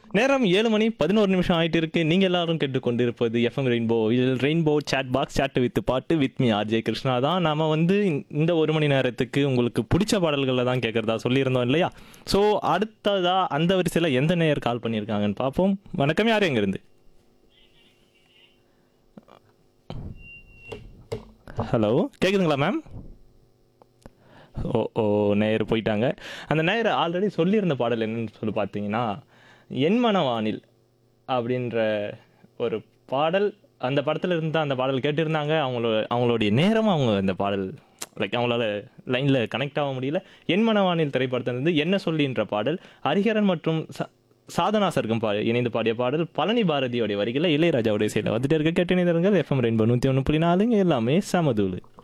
நேரம் ஏழு மணி பதினோரு நிமிஷம் ஆயிட்டு இருக்கு நீங்க எல்லாரும் கேட்டுக்கொண்டிருப்பது எஃப்எம் ரெயின்போ இதில் rainbow chat box chat with பாட்டு வித் மீ ஆர்ஜே கிருஷ்ணா தான் நாம வந்து இந்த ஒரு மணி நேரத்துக்கு உங்களுக்கு பிடிச்ச பாடல்களை தான் கேட்கறதா சொல்லியிருந்தோம் இல்லையா ஸோ அடுத்ததா அந்த வரிசையில் எந்த நேயர் கால் பண்ணியிருக்காங்கன்னு பார்ப்போம் வணக்கம் யார் எங்கிருந்து ஹலோ கேக்குதுங்களா மேம் ஓ ஓ நேயர் போயிட்டாங்க அந்த நேயர் ஆல்ரெடி சொல்லியிருந்த பாடல் என்னன்னு சொல்லி பார்த்தீங்கன்னா என் மனவானில் அப்படின்ற ஒரு பாடல் அந்த படத்துல இருந்து தான் அந்த பாடல் கேட்டிருந்தாங்க அவங்களோட அவங்களுடைய நேரம் அவங்க அந்த பாடல் லைக் அவங்களால லைனில் கனெக்ட் ஆக முடியல என் மனவானில் திரைப்படத்திலிருந்து என்ன சொல்லின்ற பாடல் ஹரிஹரன் மற்றும் ச- சாதனா சர்க்கம் பா இணைந்து பாடிய பாடல் பழனி பாரதியோடைய வரிகளில் இளையராஜாவுடைய செயலை வந்துட்டு இருக்க கேட்டு எஃப்எம் ரெயின்போ நூற்றி ஒன்று புள்ளி நாலுங்க எல்லாமே சமதூளு